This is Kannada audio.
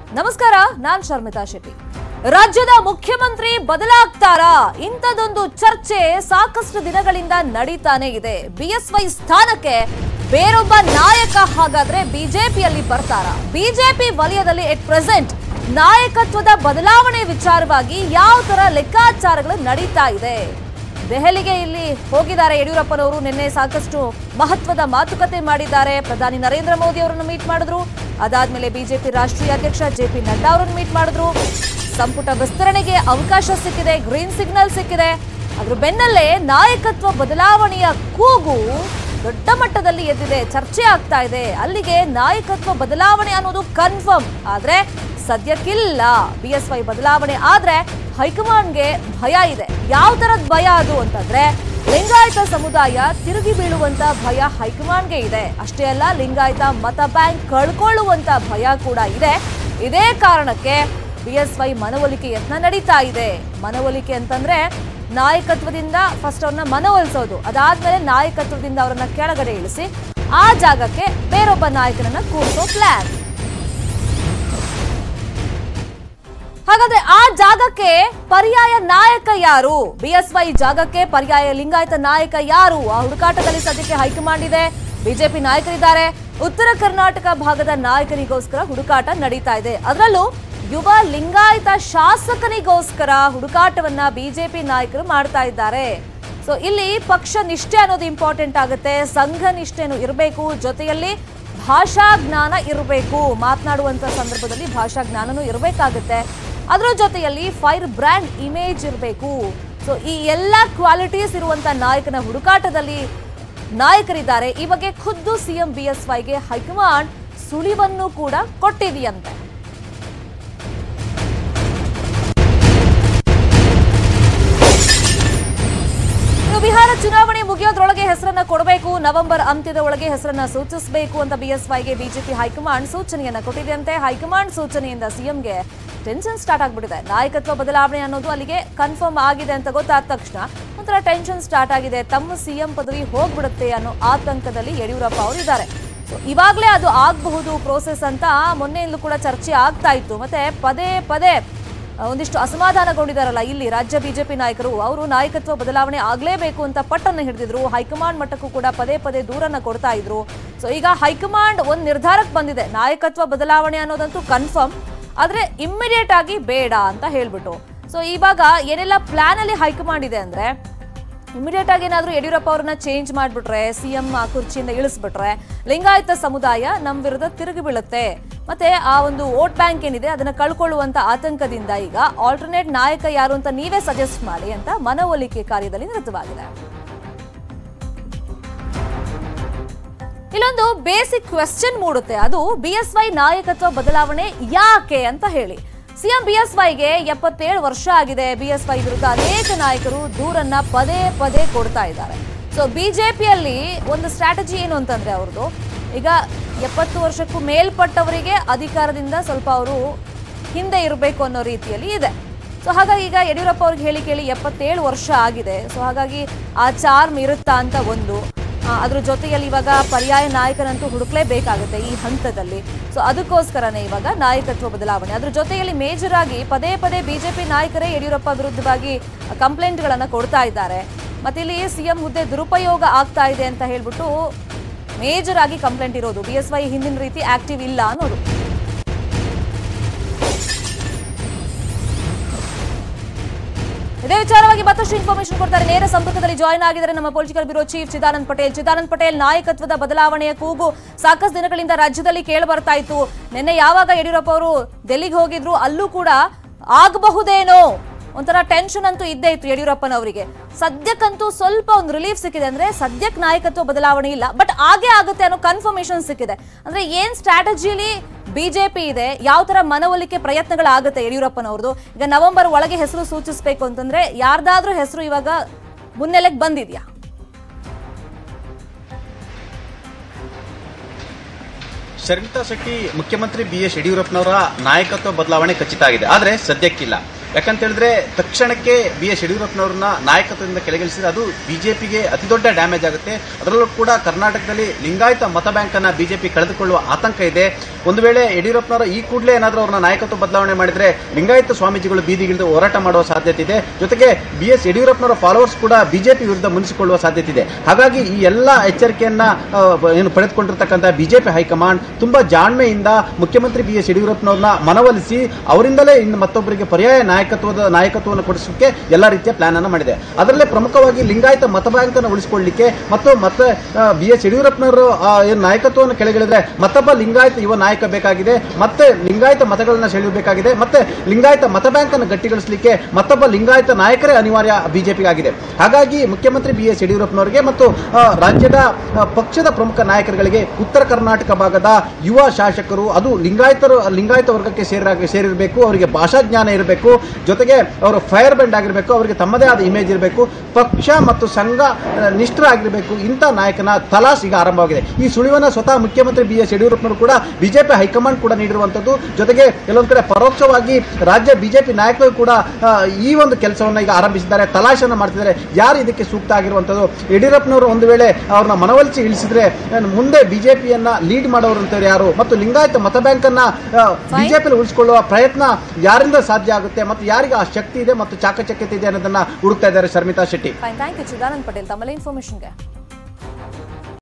ನಮಸ್ಕಾರ ನಾನ್ ಶರ್ಮಿತಾ ಶೆಟ್ಟಿ ರಾಜ್ಯದ ಮುಖ್ಯಮಂತ್ರಿ ಬದಲಾಗ್ತಾರಾ ಇಂಥದೊಂದು ಚರ್ಚೆ ಸಾಕಷ್ಟು ದಿನಗಳಿಂದ ನಡೀತಾನೆ ಇದೆ ಬಿಎಸ್ವೈ ಸ್ಥಾನಕ್ಕೆ ಬೇರೊಬ್ಬ ನಾಯಕ ಹಾಗಾದ್ರೆ ಬಿಜೆಪಿಯಲ್ಲಿ ಬರ್ತಾರಾ ಬಿಜೆಪಿ ವಲಯದಲ್ಲಿ ಎಟ್ ಪ್ರೆಸೆಂಟ್ ನಾಯಕತ್ವದ ಬದಲಾವಣೆ ವಿಚಾರವಾಗಿ ಯಾವ ತರ ಲೆಕ್ಕಾಚಾರಗಳು ನಡೀತಾ ಇದೆ ದೆಹಲಿಗೆ ಇಲ್ಲಿ ಹೋಗಿದ್ದಾರೆ ಯಡಿಯೂರಪ್ಪನವರು ನಿನ್ನೆ ಸಾಕಷ್ಟು ಮಹತ್ವದ ಮಾತುಕತೆ ಮಾಡಿದ್ದಾರೆ ಪ್ರಧಾನಿ ನರೇಂದ್ರ ಮೋದಿ ಅವರನ್ನು ಮೀಟ್ ಮಾಡಿದ್ರು ಅದಾದ್ಮೇಲೆ ಬಿಜೆಪಿ ರಾಷ್ಟ್ರೀಯ ಅಧ್ಯಕ್ಷ ಜೆ ಪಿ ನಡ್ಡಾ ಅವರನ್ನು ಮೀಟ್ ಮಾಡಿದ್ರು ಸಂಪುಟ ವಿಸ್ತರಣೆಗೆ ಅವಕಾಶ ಸಿಕ್ಕಿದೆ ಗ್ರೀನ್ ಸಿಗ್ನಲ್ ಸಿಕ್ಕಿದೆ ಅದ್ರ ಬೆನ್ನಲ್ಲೇ ನಾಯಕತ್ವ ಬದಲಾವಣೆಯ ಕೂಗು ದೊಡ್ಡ ಮಟ್ಟದಲ್ಲಿ ಎದ್ದಿದೆ ಚರ್ಚೆ ಆಗ್ತಾ ಇದೆ ಅಲ್ಲಿಗೆ ನಾಯಕತ್ವ ಬದಲಾವಣೆ ಅನ್ನೋದು ಕನ್ಫರ್ಮ್ ಆದ್ರೆ ಸದ್ಯಕ್ಕಿಲ್ಲ ಬಿ ಎಸ್ ವೈ ಬದಲಾವಣೆ ಆದ್ರೆ ಹೈಕಮಾಂಡ್ಗೆ ಭಯ ಇದೆ ಯಾವ ತರದ ಭಯ ಅದು ಅಂತಂದ್ರೆ ಲಿಂಗಾಯತ ಸಮುದಾಯ ತಿರುಗಿ ಬೀಳುವಂತ ಭಯ ಹೈಕಮಾಂಡ್ಗೆ ಇದೆ ಅಷ್ಟೇ ಅಲ್ಲ ಲಿಂಗಾಯತ ಮತ ಬ್ಯಾಂಕ್ ಕಳ್ಕೊಳ್ಳುವಂತ ಭಯ ಕೂಡ ಇದೆ ಇದೇ ಕಾರಣಕ್ಕೆ ಬಿ ಎಸ್ ವೈ ಮನವೊಲಿಕೆ ಯತ್ನ ನಡೀತಾ ಇದೆ ಮನವೊಲಿಕೆ ಅಂತಂದ್ರೆ ನಾಯಕತ್ವದಿಂದ ಫಸ್ಟ್ ಅವ್ರನ್ನ ಮನವೊಲಿಸೋದು ಅದಾದ್ಮೇಲೆ ನಾಯಕತ್ವದಿಂದ ಅವರನ್ನ ಕೆಳಗಡೆ ಇಳಿಸಿ ಆ ಜಾಗಕ್ಕೆ ಬೇರೊಬ್ಬ ನಾಯಕನನ್ನ ಕೂರಿಸೋ ಪ್ಲಾನ್ ಹಾಗಾದ್ರೆ ಆ ಜಾಗಕ್ಕೆ ಪರ್ಯಾಯ ನಾಯಕ ಯಾರು ಬಿಎಸ್ವೈ ಜಾಗಕ್ಕೆ ಪರ್ಯಾಯ ಲಿಂಗಾಯತ ನಾಯಕ ಯಾರು ಆ ಹುಡುಕಾಟದಲ್ಲಿ ಸದ್ಯಕ್ಕೆ ಹೈಕಮಾಂಡ್ ಇದೆ ಬಿಜೆಪಿ ನಾಯಕರಿದ್ದಾರೆ ಉತ್ತರ ಕರ್ನಾಟಕ ಭಾಗದ ನಾಯಕರಿಗೋಸ್ಕರ ಹುಡುಕಾಟ ನಡೀತಾ ಇದೆ ಅದರಲ್ಲೂ ಯುವ ಲಿಂಗಾಯತ ಶಾಸಕನಿಗೋಸ್ಕರ ಹುಡುಕಾಟವನ್ನ ಬಿಜೆಪಿ ನಾಯಕರು ಮಾಡ್ತಾ ಇದ್ದಾರೆ ಸೊ ಇಲ್ಲಿ ಪಕ್ಷ ನಿಷ್ಠೆ ಅನ್ನೋದು ಇಂಪಾರ್ಟೆಂಟ್ ಆಗುತ್ತೆ ಸಂಘ ನಿಷ್ಠೆನೂ ಇರಬೇಕು ಜೊತೆಯಲ್ಲಿ ಭಾಷಾ ಜ್ಞಾನ ಇರಬೇಕು ಮಾತನಾಡುವಂತ ಸಂದರ್ಭದಲ್ಲಿ ಭಾಷಾ ಜ್ಞಾನನೂ ಇರಬೇಕಾಗುತ್ತೆ ಅದರ ಜೊತೆಯಲ್ಲಿ ಫೈರ್ ಬ್ರ್ಯಾಂಡ್ ಇಮೇಜ್ ಇರಬೇಕು ಸೊ ಈ ಎಲ್ಲ ಕ್ವಾಲಿಟೀಸ್ ಇರುವಂತ ನಾಯಕನ ಹುಡುಕಾಟದಲ್ಲಿ ನಾಯಕರಿದ್ದಾರೆ ಈ ಬಗ್ಗೆ ಖುದ್ದು ಸಿಎಂ ಬಿ ಎಸ್ ವೈಗೆ ಹೈಕಮಾಂಡ್ ಸುಳಿವನ್ನು ಕೂಡ ಕೊಟ್ಟಿದೆಯಂತೆ ಇನ್ನು ಬಿಹಾರ ಚುನಾವಣೆ ಮುಗಿಯೋದ್ರೊಳಗೆ ಹೆಸರನ್ನ ಕೊಡಬೇಕು ನವೆಂಬರ್ ಅಂತ್ಯದ ಒಳಗೆ ಹೆಸರನ್ನ ಸೂಚಿಸಬೇಕು ಅಂತ ಬಿಎಸ್ವೈಗೆ ಬಿಜೆಪಿ ಹೈಕಮಾಂಡ್ ಸೂಚನೆಯನ್ನ ಕೊಟ್ಟಿದೆಯಂತೆ ಹೈಕಮಾಂಡ್ ಸೂಚನೆಯಿಂದ ಸಿಎಂಗೆ ಟೆನ್ಷನ್ ಸ್ಟಾರ್ಟ್ ಆಗ್ಬಿಟ್ಟಿದೆ ನಾಯಕತ್ವ ಬದಲಾವಣೆ ಅನ್ನೋದು ಅಲ್ಲಿಗೆ ಕನ್ಫರ್ಮ್ ಆಗಿದೆ ಅಂತ ಗೊತ್ತಾದ ತಕ್ಷಣ ಒಂಥರ ಟೆನ್ಷನ್ ಸ್ಟಾರ್ಟ್ ಆಗಿದೆ ತಮ್ಮ ಸಿಎಂ ಪದವಿ ಹೋಗ್ಬಿಡುತ್ತೆ ಅನ್ನೋ ಆತಂಕದಲ್ಲಿ ಯಡಿಯೂರಪ್ಪ ಅವರು ಇದ್ದಾರೆ ಸೊ ಇವಾಗಲೇ ಅದು ಆಗಬಹುದು ಪ್ರೋಸೆಸ್ ಅಂತ ಮೊನ್ನೆಯಿಂದಲೂ ಕೂಡ ಚರ್ಚೆ ಆಗ್ತಾ ಇತ್ತು ಮತ್ತೆ ಪದೇ ಪದೇ ಆ, ಒಂದಿಷ್ಟು ಅಸಮಾಧಾನಗೊಂಡಿದ್ದಾರಲ್ಲ ಇಲ್ಲಿ ರಾಜ್ಯ ಬಿಜೆಪಿ ನಾಯಕರು ಅವರು ನಾಯಕತ್ವ ಬದಲಾವಣೆ ಆಗಲೇಬೇಕು ಅಂತ ಪಟ್ಟನ್ನು ಹಿಡಿದಿದ್ರು ಹೈಕಮಾಂಡ್ ಮಟ್ಟಕ್ಕೂ ಕೂಡ ಪದೇ ಪದೇ ದೂರನ್ನ ಕೊಡ್ತಾ ಇದ್ರು ಸೊ ಈಗ ಹೈಕಮಾಂಡ್ ಒಂದು ನಿರ್ಧಾರಕ್ಕೆ ಬಂದಿದೆ ನಾಯಕತ್ವ ಬದಲಾವಣೆ ಅನ್ನೋದಂತೂ ಕನ್ಫರ್ಮ್ ಆದ್ರೆ ಇಮ್ಮಿಡಿಯೇಟ್ ಆಗಿ ಬೇಡ ಅಂತ ಹೇಳ್ಬಿಟ್ಟು ಸೊ ಇವಾಗ ಏನೆಲ್ಲ ಪ್ಲಾನ್ ಅಲ್ಲಿ ಹೈಕಮಾಂಡ್ ಇದೆ ಅಂದ್ರೆ ಇಮಿಡಿಯೇಟ್ ಆಗಿ ಏನಾದರೂ ಯಡಿಯೂರಪ್ಪ ಅವ್ರನ್ನ ಚೇಂಜ್ ಮಾಡಿಬಿಟ್ರೆ ಸಿ ಎಂ ಕುರ್ಚಿಯಿಂದ ಇಳಿಸ್ಬಿಟ್ರೆ ಲಿಂಗಾಯತ ಸಮುದಾಯ ನಮ್ಮ ವಿರುದ್ಧ ತಿರುಗಿ ಬೀಳುತ್ತೆ ಮತ್ತೆ ಆ ಒಂದು ವೋಟ್ ಬ್ಯಾಂಕ್ ಏನಿದೆ ಅದನ್ನ ಕಳ್ಕೊಳ್ಳುವಂತ ಆತಂಕದಿಂದ ಈಗ ಆಲ್ಟರ್ನೇಟ್ ನಾಯಕ ಯಾರು ಅಂತ ನೀವೇ ಸಜೆಸ್ಟ್ ಮಾಡಿ ಅಂತ ಮನವೊಲಿಕೆ ಕಾರ್ಯದಲ್ಲಿ ನಿರತವಾಗಿದೆ ಇಲ್ಲೊಂದು ಬೇಸಿಕ್ ಕ್ವೆಶ್ಚನ್ ಮೂಡುತ್ತೆ ಅದು ಬಿ ಎಸ್ ವೈ ನಾಯಕತ್ವ ಬದಲಾವಣೆ ಯಾಕೆ ಅಂತ ಹೇಳಿ ಸಿಎಂ ಬಿ ಎಸ್ ವೈಗೆ ಎಪ್ಪತ್ತೇಳು ವರ್ಷ ಆಗಿದೆ ಬಿ ಎಸ್ ವೈ ವಿರುದ್ಧ ಅನೇಕ ನಾಯಕರು ದೂರನ್ನ ಪದೇ ಪದೇ ಕೊಡ್ತಾ ಇದ್ದಾರೆ ಸೊ ಬಿಜೆಪಿಯಲ್ಲಿ ಒಂದು ಸ್ಟ್ರಾಟಜಿ ಏನು ಅಂತಂದ್ರೆ ಅವ್ರದ್ದು ಈಗ ಎಪ್ಪತ್ತು ವರ್ಷಕ್ಕೂ ಮೇಲ್ಪಟ್ಟವರಿಗೆ ಅಧಿಕಾರದಿಂದ ಸ್ವಲ್ಪ ಅವರು ಹಿಂದೆ ಇರಬೇಕು ಅನ್ನೋ ರೀತಿಯಲ್ಲಿ ಇದೆ ಸೊ ಹಾಗಾಗಿ ಈಗ ಯಡಿಯೂರಪ್ಪ ಅವ್ರಿಗೆ ಹೇಳಿ ಕೇಳಿ ಎಪ್ಪತ್ತೇಳು ವರ್ಷ ಆಗಿದೆ ಸೊ ಹಾಗಾಗಿ ಆ ಚಾರ್ಮ್ ಇರುತ್ತಾ ಅಂತ ಒಂದು ಆ, ಅದ್ರ ಜೊತೆಯಲ್ಲಿ ಇವಾಗ ಪರ್ಯಾಯ ನಾಯಕನಂತೂ ಹುಡುಕ್ಲೇಬೇಕಾಗುತ್ತೆ ಈ ಹಂತದಲ್ಲಿ ಸೊ ಅದಕ್ಕೋಸ್ಕರನೇ ಇವಾಗ ನಾಯಕತ್ವ ಬದಲಾವಣೆ ಅದ್ರ ಜೊತೆಯಲ್ಲಿ ಮೇಜರ್ ಆಗಿ ಪದೇ ಪದೇ ಬಿಜೆಪಿ ನಾಯಕರೇ ಯಡಿಯೂರಪ್ಪ ವಿರುದ್ಧವಾಗಿ ಕಂಪ್ಲೇಂಟ್ಗಳನ್ನ ಕೊಡ್ತಾ ಇದ್ದಾರೆ ಮತ್ತೆ ಇಲ್ಲಿ ಸಿಎಂ ಹುದ್ದೆ ದುರುಪಯೋಗ ಆಗ್ತಾ ಇದೆ ಅಂತ ಹೇಳ್ಬಿಟ್ಟು ಮೇಜರ್ ಆಗಿ ಕಂಪ್ಲೇಂಟ್ ಇರೋದು ಬಿ ಎಸ್ ವೈ ಹಿಂದಿನ ರೀತಿ ಆಕ್ಟಿವ್ ಇಲ್ಲ ಅನ್ನೋದು ಇದೇ ವಿಚಾರವಾಗಿ ಮತ್ತಷ್ಟು ಇನ್ಫಾರ್ಮೇಶನ್ ಕೊಡ್ತಾರೆ ನೇರ ಸಂಪರ್ಕದಲ್ಲಿ ಜಾಯ್ನ್ ಆಗಿದ್ದಾರೆ ನಮ್ಮ political bureau chief Chidanand Patel Chidanand Patel ನಾಯಕತ್ವದ ಬದಲಾವಣೆಯ ಕೂಗು ಸಾಕಷ್ಟು ದಿನಗಳಿಂದ ರಾಜ್ಯದಲ್ಲಿ ಕೇಳಿ ಬರ್ತಾ ಇತ್ತು ನಿನ್ನೆ ಯಾವಾಗ ಯಡಿಯೂರಪ್ಪ ಅವರು ಡೆಲ್ಲಿಗೆ ಹೋಗಿದ್ರು ಅಲ್ಲೂ ಕೂಡ ಆಗಬಹುದೇನೋ ಒಂಥರ ಟೆನ್ಷನ್ ಅಂತೂ ಇದ್ದೇ ಇತ್ತು ಯಡಿಯೂರಪ್ಪನವರಿಗೆ ಸದ್ಯಕ್ಕಂತೂ ಸ್ವಲ್ಪ ಒಂದು ರಿಲೀಫ್ ಸಿಕ್ಕಿದೆ ಅಂದ್ರೆ ಸದ್ಯಕ್ಕೆ ನಾಯಕತ್ವ ಬದಲಾವಣೆ ಇಲ್ಲ ಬಟ್ ಆಗೇ ಆಗುತ್ತೆ ಅನ್ನೋ ಕನ್ಫರ್ಮೇಶನ್ ಸಿಕ್ಕಿದೆ ಅಂದ್ರೆ ಏನ್ ಸ್ಟ್ರಾಟಜಿಲಿ ಬಿಜೆಪಿ ಇದೆ ಯಾವ ತರ ಮನವೊಲಿಕೆ ಪ್ರಯತ್ನಗಳಾಗುತ್ತೆ ಯಡಿಯೂರಪ್ಪನವ್ರದ್ದು ಈಗ ನವೆಂಬರ್ ಒಳಗೆ ಹೆಸರು ಸೂಚಿಸಬೇಕು ಅಂತಂದ್ರೆ ಯಾರ್ದಾದ್ರೂ ಹೆಸರು ಇವಾಗ ಮುನ್ನೆಲೆಗೆ ಬಂದಿದ್ಯಾ ಶರ್ಮಿತಾ ಶೆಟ್ಟಿ ಮುಖ್ಯಮಂತ್ರಿ ಬಿ ಎಸ್ ಯಡಿಯೂರಪ್ಪನವರ ನಾಯಕತ್ವ ಬದಲಾವಣೆ ಖಚಿತ ಆಗಿದೆ ಆದ್ರೆ ಸದ್ಯಕ್ಕಿಲ್ಲ ಯಾಕಂತ ಹೇಳಿದ್ರೆ ತಕ್ಷಣಕ್ಕೆ ಬಿ ಎಸ್ ಯಡಿಯೂರಪ್ಪನವ್ರನ್ನ ನಾಯಕತ್ವದಿಂದ ಕೆಳಗಿಳಿಸಿದ್ರೆ ಅದು ಬಿಜೆಪಿಗೆ ಅತಿ ದೊಡ್ಡ ಡ್ಯಾಮೇಜ್ ಆಗುತ್ತೆ ಅದರಲ್ಲೂ ಕೂಡ ಕರ್ನಾಟಕದಲ್ಲಿ ಲಿಂಗಾಯತ ಮತ ಬ್ಯಾಂಕ್ ಅನ್ನ ಬಿಜೆಪಿ ಕಳೆದುಕೊಳ್ಳುವ ಆತಂಕ ಇದೆ ಒಂದು ವೇಳೆ ಯಡಿಯೂರಪ್ಪನವರ ಈ ಕೂಡಲೇ ಏನಾದರೂ ಅವ್ರನ್ನ ನಾಯಕತ್ವ ಬದಲಾವಣೆ ಮಾಡಿದ್ರೆ ಲಿಂಗಾಯತ ಸ್ವಾಮೀಜಿಗಳು ಬೀದಿಗಿಳಿದು ಹೋರಾಟ ಮಾಡುವ ಸಾಧ್ಯತೆ ಇದೆ ಜೊತೆಗೆ ಬಿ ಎಸ್ ಯಡಿಯೂರಪ್ಪನವರ ಫಾಲೋವರ್ಸ್ ಕೂಡ ಬಿಜೆಪಿ ವಿರುದ್ಧ ಮುನಿಸಿಕೊಳ್ಳುವ ಸಾಧ್ಯತೆ ಇದೆ ಹಾಗಾಗಿ ಈ ಎಲ್ಲ ಎಚ್ಚರಿಕೆಯನ್ನ ಆ, ಬ- ಏನು ಪಡೆದುಕೊಂಡಿರ್ತಕ್ಕಂಥ ಬಿಜೆಪಿ ಹೈಕಮಾಂಡ್ ತುಂಬಾ ಜಾಣ್ಮೆಯಿಂದ ಮುಖ್ಯಮಂತ್ರಿ ಬಿ ಎಸ್ ಯಡಿಯೂರಪ್ಪನವ್ರನ್ನ ಮನವೊಲಿಸಿ ಅವರಿಂದಲೇ ಇನ್ನು ಮತ್ತೊಬ್ಬರಿಗೆ ಪರ್ಯಾಯ ನಾಯಕತ್ವದ ನಾಯಕತ್ವವನ್ನು ಕೊಡಿಸಲಿಕ್ಕೆ ಎಲ್ಲ ರೀತಿಯ ಪ್ಲಾನ್ ಅನ್ನು ಮಾಡಿದೆ ಅದರಲ್ಲೇ ಪ್ರಮುಖವಾಗಿ ಲಿಂಗಾಯತ ಮತ ಬ್ಯಾಂಕ್ ಅನ್ನು ಉಳಿಸಿಕೊಳ್ಳಲಿಕ್ಕೆ ಮತ್ತು ಮತ್ತೆ ಬಿ ಎಸ್ ಯಡಿಯೂರಪ್ಪನವರು ಆ, ಏನು ನಾಯಕತ್ವವನ್ನು ಕೆಳಗಿಳಿದ್ರೆ ಮತ್ತೊಬ್ಬ ಲಿಂಗಾಯತ ಯುವ ನಾಯಕ ಬೇಕಾಗಿದೆ ಮತ್ತೆ ಲಿಂಗಾಯತ ಮತಗಳನ್ನ ಸೆಳೆಯಬೇಕಾಗಿದೆ ಮತ್ತೆ ಲಿಂಗಾಯತ ಮತ ಬ್ಯಾಂಕ್ ಅನ್ನು ಗಟ್ಟಿಗೊಳಿಸಲಿಕ್ಕೆ ಮತ್ತೊಬ್ಬ ಲಿಂಗಾಯತ ನಾಯಕರೇ ಅನಿವಾರ್ಯ ಬಿಜೆಪಿಗಾಗಿದೆ ಹಾಗಾಗಿ ಮುಖ್ಯಮಂತ್ರಿ ಬಿ ಎಸ್ ಯಡಿಯೂರಪ್ಪನವರಿಗೆ ಮತ್ತು ಆ, ರಾಜ್ಯದ ಆ, ಪಕ್ಷದ ಪ್ರಮುಖ ನಾಯಕರುಗಳಿಗೆ ಉತ್ತರ ಕರ್ನಾಟಕ ಭಾಗದ ಯುವ ಶಾಸಕರು ಅದು ಲಿಂಗಾಯತರು ಲಿಂಗಾಯತ ವರ್ಗಕ್ಕೆ ಸೇರ ಸೇರಿರಬೇಕು ಅವರಿಗೆ ಭಾಷಾ ಜ್ಞಾನ ಇರಬೇಕು ಜೊತೆಗೆ ಅವರು ಫೈರ್ ಬ್ಯಾಂಡ್ ಆಗಿರಬೇಕು ಅವರಿಗೆ ತಮ್ಮದೇ ಆದ ಇಮೇಜ್ ಇರಬೇಕು ಪಕ್ಷ ಮತ್ತು ಸಂಘ ಆ, ನಿಷ್ಠರಾಗಿರಬೇಕು ಇಂಥ ನಾಯಕನ ತಲಾಸ್ ಈಗ ಆರಂಭವಾಗಿದೆ ಈ ಸುಳಿವನ್ನ ಸ್ವತಃ ಮುಖ್ಯಮಂತ್ರಿ ಬಿ ಎಸ್ ಯಡಿಯೂರಪ್ಪನವರು ಕೂಡ ಬಿಜೆಪಿ ಹೈಕಮಾಂಡ್ ಕೂಡ ನೀಡಿರುವಂತದ್ದು ಜೊತೆಗೆ ಕೆಲವೊಂದು ಕಡೆ ಪರೋಕ್ಷವಾಗಿ ರಾಜ್ಯ ಬಿಜೆಪಿ ನಾಯಕರು ಕೂಡ ಆ, ಈ ಒಂದು ಕೆಲಸವನ್ನ ಈಗ ಆರಂಭಿಸಿದ್ದಾರೆ ತಲಾಶನ ಮಾಡ್ತಿದ್ದಾರೆ ಯಾರು ಇದಕ್ಕೆ ಸೂಕ್ತ ಆಗಿರುವಂತದ್ದು ಯಡಿಯೂರಪ್ಪನವರು ಒಂದು ವೇಳೆ ಅವ್ರನ್ನ ಮನವೊಲಿಸಿ ಇಳಿಸಿದ್ರೆ ಆ, ಮುಂದೆ ಬಿಜೆಪಿಯನ್ನ ಲೀಡ್ ಮಾಡೋರು ಅಂತವ್ರು ಯಾರು ಮತ್ತು ಲಿಂಗಾಯತ ಮತ ಬ್ಯಾಂಕ್ ಅನ್ನ ಬಿಜೆಪಿ ಉಳಿಸಿಕೊಳ್ಳುವ ಪ್ರಯತ್ನ ಯಾರಿಂದ ಸಾಧ್ಯ ಆಗುತ್ತೆ ಮತ್ತು ಯಾರಿಗೆ ಆ ಶಕ್ತಿ ಇದೆ ಮತ್ತು ಚಾಕಚಕ್ಯತೆ ಇದೆ ಅನ್ನೋದನ್ನ ಹುಡುಕ್ತಾ ಇದ್ದಾರೆ Sharmita Shetty fine thank you Chidanand Patel ತಮ್ಮಲ್ಲಿ ಇನ್ಫಾರ್ಮೇಶನ್ಗೆ